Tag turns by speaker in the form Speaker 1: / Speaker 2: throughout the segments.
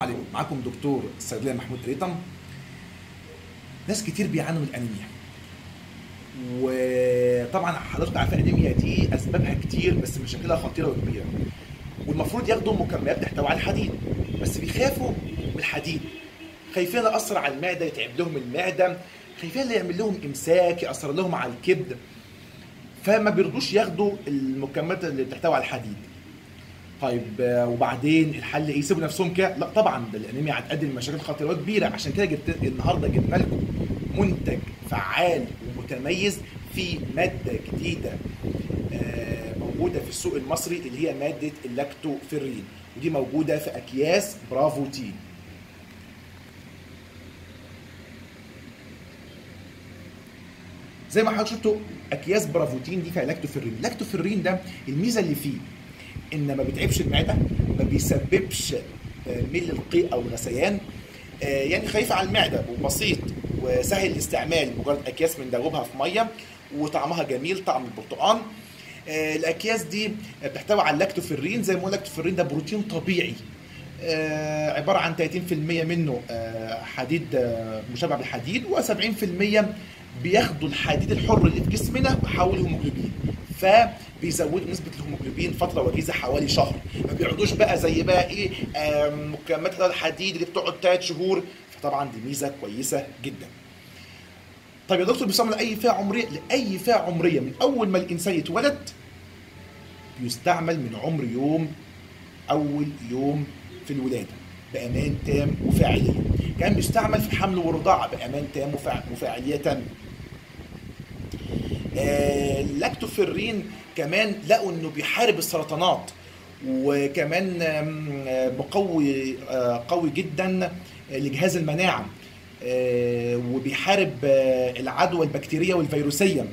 Speaker 1: عليكم معاكم دكتور الصيدليه محمود ريتم ناس كتير بيعانوا من الانيميا وطبعا حضرتك عارفه الانيميا دي اسبابها كتير بس مشاكلها خطيره وكبيره والمفروض ياخدوا مكملات تحتوي على الحديد بس بيخافوا من الحديد خايفين ياثر على المعده يتعب لهم المعده خايفين يعمل لهم امساك ياثر لهم على الكبد فما بيرضوش ياخدوا المكملات اللي بتحتوي على الحديد طيب آه، وبعدين الحل ايه يسيبوا نفسهم كده لا طبعا ده الانيميا هتقدم مشاكل خطيره كبيره عشان كده جبت النهارده جبنا لكم منتج فعال ومتميز في ماده جديده آه، موجوده في السوق المصري اللي هي ماده اللاكتوفيرين ودي موجوده في اكياس برافو تي زي ما حضرتك شفتوا اكياس برافوتين دي فيها لاكتوفيرين اللاكتوفيرين ده الميزه اللي فيه ان ما بيتعبش المعده ما بيسببش آه، ميل القيء او الغثيان آه، يعني خفيف على المعده وبسيط وسهل الاستعمال مجرد اكياس بندوبها في ميه وطعمها جميل طعم البرتقال آه، الاكياس دي بتحتوي على اللاكتوفيرين زي ما قلنا اللاكتوفيرين ده بروتين طبيعي آه، عباره عن 30% منه آه، حديد آه، مشبع بالحديد و70% بياخدوا الحديد الحر اللي في جسمنا ويحولوا هيموجلوبين فبيزودوا نسبه الهيموجلوبين فتره وجيزه حوالي شهر ما بيقعدوش بقى زي بقى ايه آم، مكملات الحديد اللي بتقعد 3 شهور فطبعا دي ميزه كويسه جدا طيب يا دكتور بيستعمل لاي فئه عمريه لاي فئه عمريه من اول ما الانسان يتولد بيستعمل من عمر يوم اول يوم في الولاده بامان تام وفاعليه كان بيستعمل في الحمل والرضاعه بامان تام وفاع- وفاعليه تامه آه، اللاكتوفيرين كمان لقوا انه بيحارب السرطانات وكمان آم، آه، مقوي آه، قوي جدا لجهاز المناعه آه، وبيحارب آه، العدوى البكتيريه والفيروسيه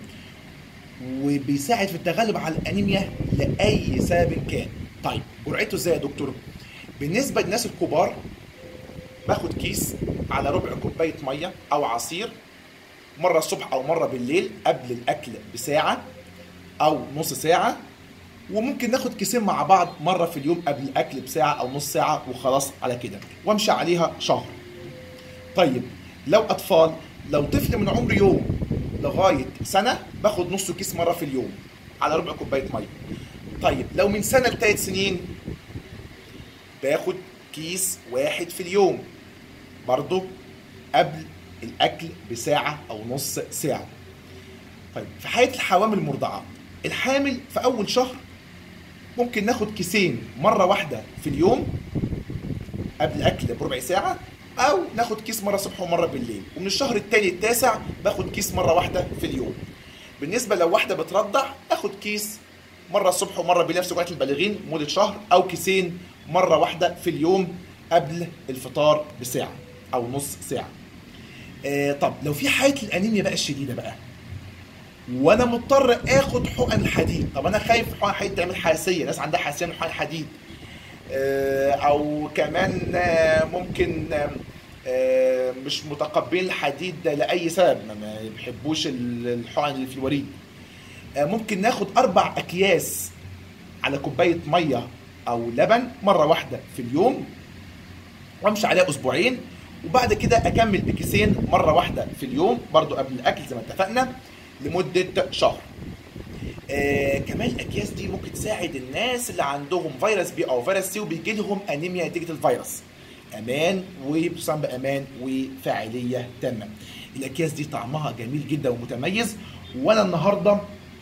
Speaker 1: وبيساعد في التغلب على الانيميا لاي سبب كان طيب جرعته ازاي يا دكتور بالنسبه للناس الكبار باخد كيس على ربع كوبايه ميه او عصير مره الصبح او مره بالليل قبل الاكل بساعه او نص ساعه وممكن ناخد كيسين مع بعض مره في اليوم قبل الاكل بساعه او نص ساعه وخلاص على كده وامشي عليها شهر طيب لو اطفال لو طفل من عمر يوم لغايه سنه باخد نص كيس مره في اليوم على ربع كوبايه ميه طيب لو من سنه لثلاث سنين باخد كيس واحد في اليوم برضه قبل الاكل بساعه او نص ساعه طيب في حاله الحوامل المرضعه الحامل في اول شهر ممكن ناخد كيسين مره واحده في اليوم قبل الاكل بربع ساعه او ناخد كيس مره الصبح ومره بالليل ومن الشهر الثاني التاسع باخد كيس مره واحده في اليوم بالنسبه لو واحده بترضع اخد كيس مره الصبح ومره بالليل في وقت البالغين مده شهر او كيسين مره واحده في اليوم قبل الفطار بساعه او نص ساعه آه طب لو في حاله الانيميا بقى الشديده بقى وانا مضطر اخد حقن الحديد طب انا خايف حقن الحديد تعمل حساسيه ناس عندها حساسيه من حقن الحديد آه، او كمان آه، ممكن آه، آه، مش متقبلين الحديد ده لاي سبب ما- ما بيحبوش ال- الحقن اللي في الوريد آه، ممكن ناخد اربع اكياس على كوبايه ميه او لبن مره واحده في اليوم وامشي عليها اسبوعين وبعد كده اكمل بكيسين مره واحده في اليوم برضو قبل الاكل زي ما اتفقنا لمده شهر آه كمان الاكياس دي ممكن تساعد الناس اللي عندهم فيروس بي او فيروس سي وبيجي لهم انيميا نتيجه الفيروس امان وبتصنع بامان وفاعليه تامه الاكياس دي طعمها جميل جدا ومتميز وانا النهارده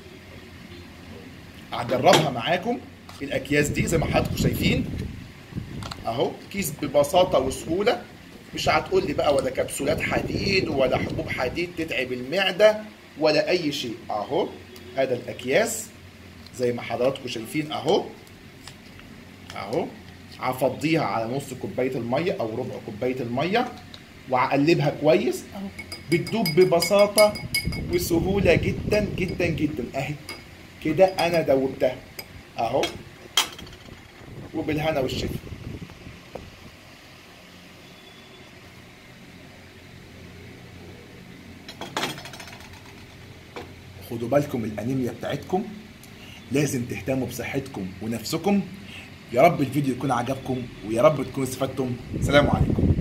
Speaker 1: هجربها معاكم الاكياس دي زي ما حضراتكم شايفين اهو كيس ببساطه وسهوله مش هتقول لي بقى ولا كبسولات حديد ولا حبوب حديد تتعب المعده ولا اي شيء اهو هذا الاكياس زي ما حضراتكم شايفين اهو اهو هفضيها على نص كوبايه الميه او ربع كوبايه الميه وهقلبها كويس اهو بتدوب ببساطه وسهوله جدا جدا جدا اهي كده انا دوبتها اهو وبالهنا والشفا خدوا بالكم الانيميا بتاعتكم لازم تهتموا بصحتكم ونفسكم يا رب الفيديو يكون عجبكم ويا رب تكونوا استفدتم سلام عليكم